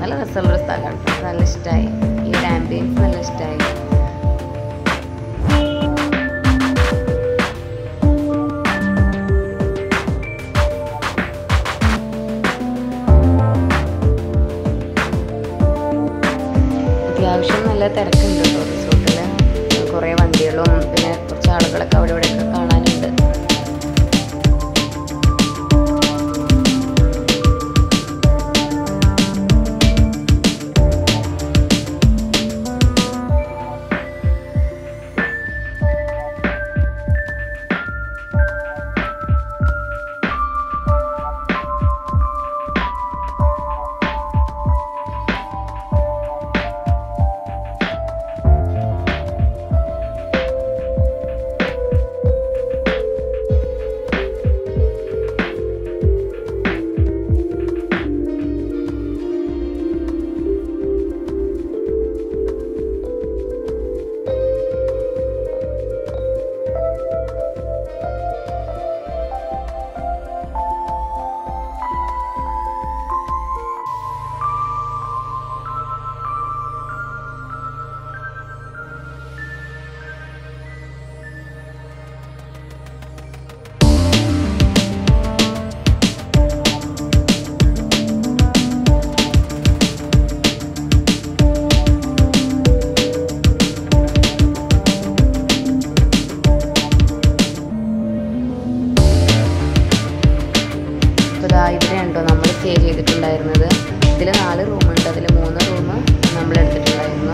നല്ല രസമുള്ളൊരു സ്ഥലമാണ് കേട്ടോ നല്ല ഇഷ്ടമായി ഈ ഒരു ആംബിയൻസ് നല്ല ഇഷ്ടമായി അത്യാവശ്യം നല്ല തിരക്കുണ്ട് കേട്ടോ റിസോർട്ടിൽ കുറേ വണ്ടികളും പിന്നെ കുറച്ച് ആളുകളൊക്കെ അവിടെ ഇവിടെയൊക്കെ കാണാനുണ്ട് അപ്പോൾ ഇതാ ഇവിടെയുണ്ടോ നമ്മൾ സ്റ്റേ ചെയ്തിട്ടുണ്ടായിരുന്നത് ഇതിൽ നാല് റൂമുണ്ട് അതിൽ മൂന്ന് റൂം നമ്മൾ എടുത്തിട്ടുണ്ടായിരുന്നു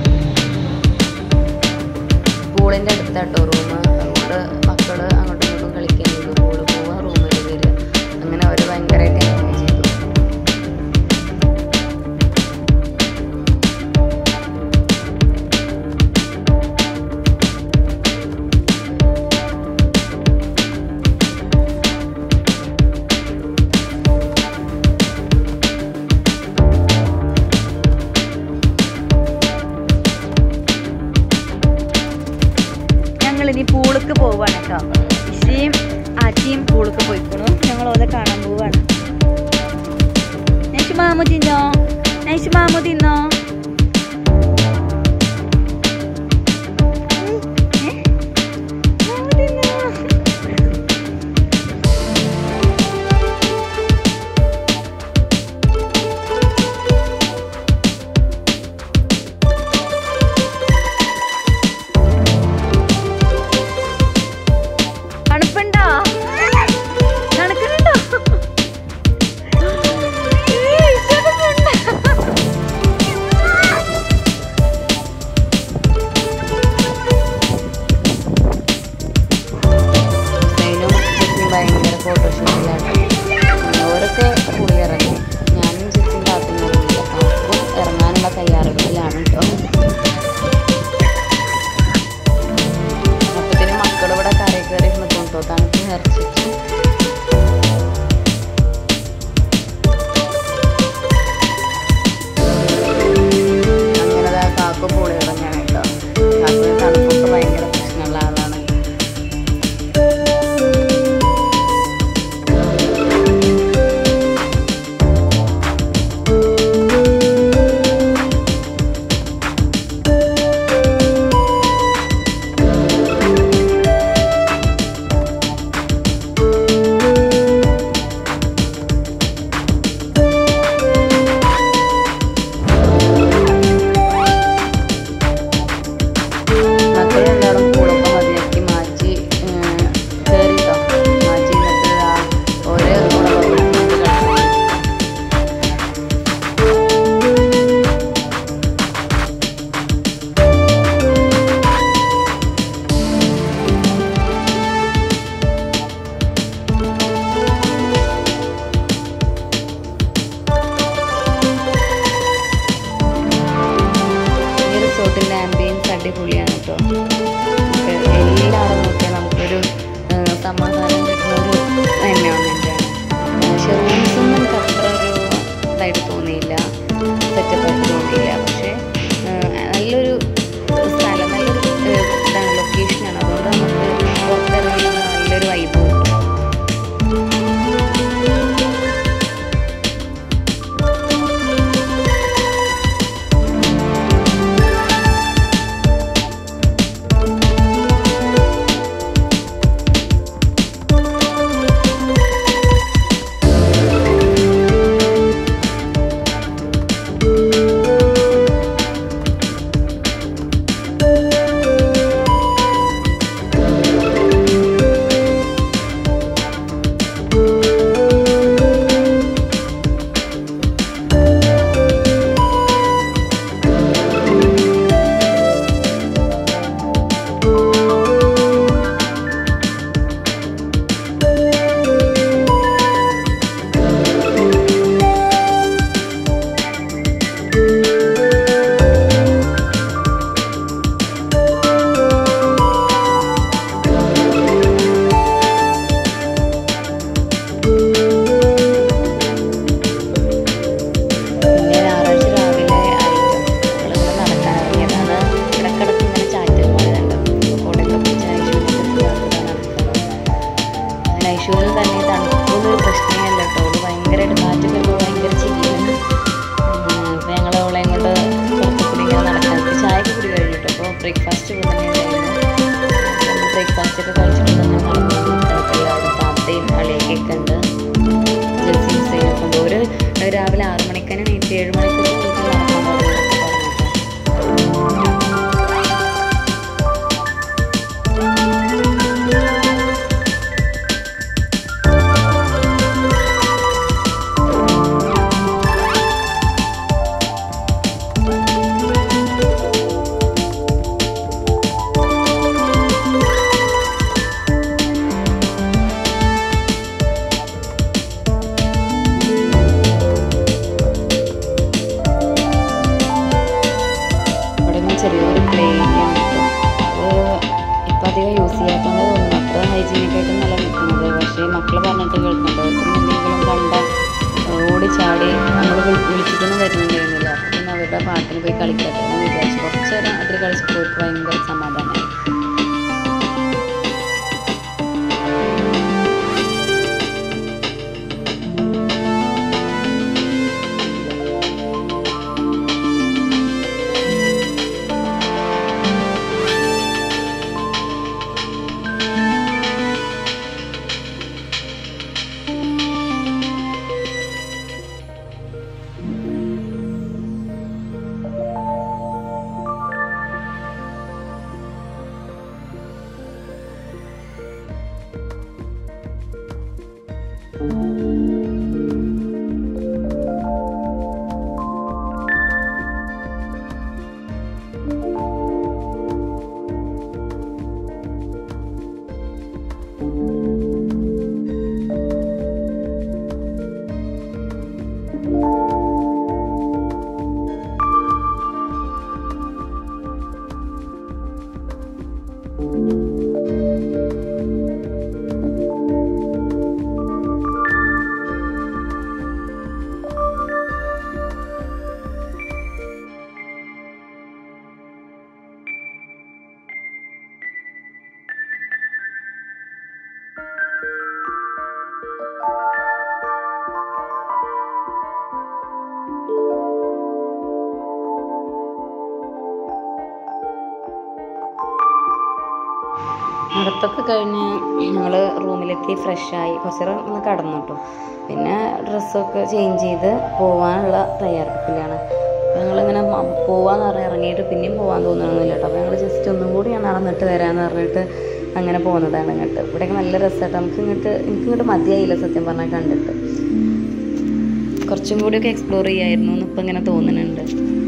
പൂളിൻ്റെ അടുത്താട്ടോ റൂം അതുകൊണ്ട് മക്കൾ അങ്ങോട്ടും ഇങ്ങോട്ടും കളിക്കാൻ ചെയ്തു പൂള് പോവുക റൂമിൽ വരിക അങ്ങനെ അവർ ഭയങ്കരമായിട്ട് എൻജോയ് ചെയ്തു ഞങ്ങൾ ഇനി പൂളിക്ക് പോവാണ് കേട്ടോ ഇശയും ആച്ചിയും പൂളിക്ക് പോയിക്കണു ഞങ്ങൾ ഓലെ കാണാൻ പോവാണ് നൈസ് മാമു തിന്നോ നൈസ് മാമു തിന്നോ ഏ? മാമു തിന്നോ? തണുപ്പുണ്ടോ തണുക്കുന്നുണ്ടോ ഏയ്, തണുപ്പുണ്ട്. ഹുസൈനും ജിസിനും ഭയങ്കര ഫോട്ടോഷൂട്ടിലാണ് ഓരൊക്കെ പുളി ഇറങ്ങി ഞാനും ജിസിൻ കാത്തുന്നില്ല അപ്പം ഇറങ്ങാനുള്ള തയ്യാറെടുപ്പിലാണ് കേട്ടോ അപ്പത്തിന് മക്കളിവിടെ കരയിൽ കയറി നിൽക്കും കേട്ടോ തണുപ്പ് നിറച്ചിട്ട് അങ്ങനെ ദാ കാക്കു പൂളി ഇറങ്ങാണ് കേട്ടോ കാക്കുവിന് തണുപ്പൊക്കെ ഭയങ്കര പ്രശ്നമുള്ള ആളാണ് മക്കൾ രണ്ടാളും പൂളൊക്കെ മതിയാക്കി മാറ്റി കയറിട്ടോ മാറ്റി എന്നിട്ട് ആ ഓരോ ഉണർവ് ഈ റിസോർട്ടിൻ്റെ ആംബിയൻസ് അടിപൊളിയാണ് കേട്ടോ നമുക്ക് എല്ലാവരും നോക്കിയാൽ നമുക്കൊരു ആ, സമാധാനം കിട്ടുന്ന ഒരു എൻവയോൺമെൻറ്റാണ് പക്ഷെ റൂംസൊന്നും എനിക്ക് അത്ര ഒരു ഇതായിട്ട് തോന്നിയില്ല സെറ്റപ്പ് ആയിട്ട് തോന്നിയില്ല പക്ഷേ ആ, നല്ലൊരു സ്ഥലം നല്ലൊരു ആ, ഇതാണ് ലൊക്കേഷനാണ് അതുകൊണ്ട് നമുക്ക് പുറത്തിറങ്ങി നല്ലൊരു വൈബ് കിട്ടും യൂസ് ചെയ്യാത്തതുകൊണ്ട് തോന്നുന്നു അത്ര ഹൈജീനിക് ആയിട്ട് നല്ല നിൽക്കുന്നത് പക്ഷേ മക്കൾ പറഞ്ഞിട്ട് കേൾക്കണ്ടോ പിന്നെ എന്തെങ്കിലും കണ്ട ഓടി ചാടി നമ്മൾ വിളിച്ചിട്ടൊന്നും വരുന്നുണ്ടായിരുന്നില്ല അപ്പോൾ പിന്നെ അവരുടെ പാട്ടിന് പോയി കളിക്കട്ടെ എന്ന് വിചാരിച്ചു കുറച്ച് നേരം അതിൽ കളിച്ചപ്പോൾ അവർക്ക് ഭയങ്കര സമാധാനമായി നടത്തൊക്കെ കഴിഞ്ഞ് ഞങ്ങൾ റൂമിലെത്തി ഫ്രഷായി കുറച്ച് നേരം ഒന്ന് കടന്നു കേട്ടോ പിന്നെ ഡ്രസ്സൊക്കെ ചേഞ്ച് ചെയ്ത് പോകാനുള്ള തയ്യാറെടുപ്പിലാണ് അപ്പോൾ ഞങ്ങളിങ്ങനെ മ- പോവാന്ന് പറഞ്ഞ് ഇറങ്ങിയിട്ട് പിന്നെയും പോകാൻ തോന്നണമെന്നില്ല കേട്ടോ അപ്പോൾ ഞങ്ങൾ ജസ്റ്റ് ഒന്നും കൂടി ഞാൻ നടന്നിട്ട് വരാമെന്ന് പറഞ്ഞിട്ട് അങ്ങനെ പോകുന്നതാണ് ഇങ്ങോട്ട് ഇവിടെയൊക്കെ നല്ല രസമായിട്ട് നമുക്ക് ഇങ്ങോട്ട് എനിക്ക് ഇങ്ങോട്ട് മതിയായില്ല സത്യം പറഞ്ഞാൽ കണ്ടിട്ട് കുറച്ചും കൂടിയൊക്കെ എക്സ്പ്ലോർ ചെയ്യായിരുന്നു എന്ന് ഇപ്പം ഇങ്ങനെ തോന്നുന്നുണ്ട്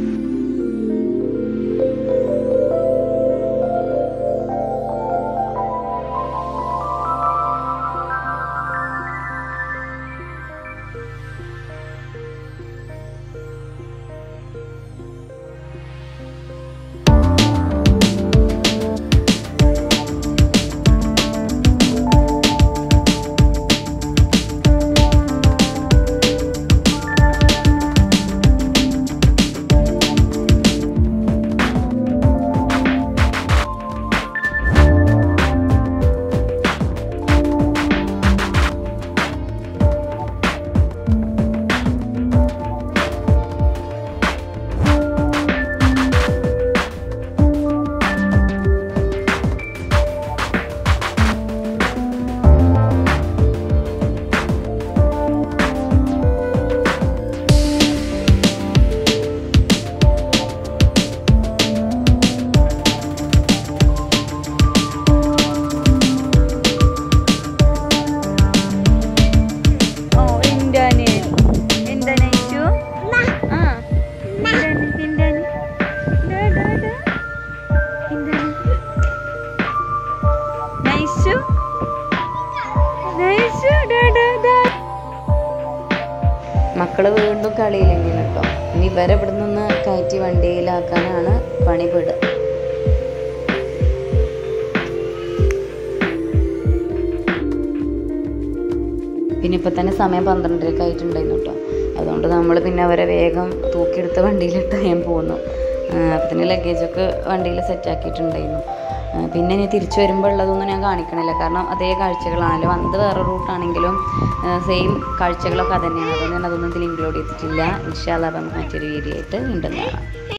ഓ എന്താണ് എന്താണ് ഐശു ആ എന്താണ് എന്താണ് ഡാ, ഡാ, ഡാ. എന്താണ് നൈശു നൈശു ഡാ, ഡാ, ഡാ. മക്കള് വീണ്ടും കളിയിലെങ്ങനെ കേട്ടോ ഇനി ഇവരെ ഇവിടെ നിന്ന് കയറ്റി വണ്ടിയിലാക്കാനാണ് പണിപെടുക പിന്നെ ഇപ്പം തന്നെ സമയം പന്ത്രണ്ടരക്ക് ആയിട്ടുണ്ടായിരുന്നു കേട്ടോ അതുകൊണ്ട് നമ്മൾ പിന്നെ അവരെ വേഗം തൂക്കിയെടുത്ത് വണ്ടിയിലിട്ട് ഞാൻ പോന്നു അപ്പം തന്നെ ലഗേജൊക്കെ വണ്ടിയിൽ സെറ്റാക്കിയിട്ടുണ്ടായിരുന്നു ആ, പിന്നെ ഇനി തിരിച്ചു വരുമ്പോൾ ഉള്ളതൊന്നും ഞാൻ കാണിക്കണില്ല കാരണം അതേ കാഴ്ചകളാണല്ലോ വന്നത് വേറെ റൂട്ടാണെങ്കിലും സെയിം കാഴ്ചകളൊക്കെ അത് തന്നെയാണ് അതുകൊണ്ട് ഞാൻ അതൊന്നും ഇതിൽ ഇൻക്ലൂഡ് ചെയ്തിട്ടില്ല ഇൻഷാല്ല നമുക്ക് മറ്റൊരു വീഡിയോ ആയിട്ട് വീണ്ടും കാണാം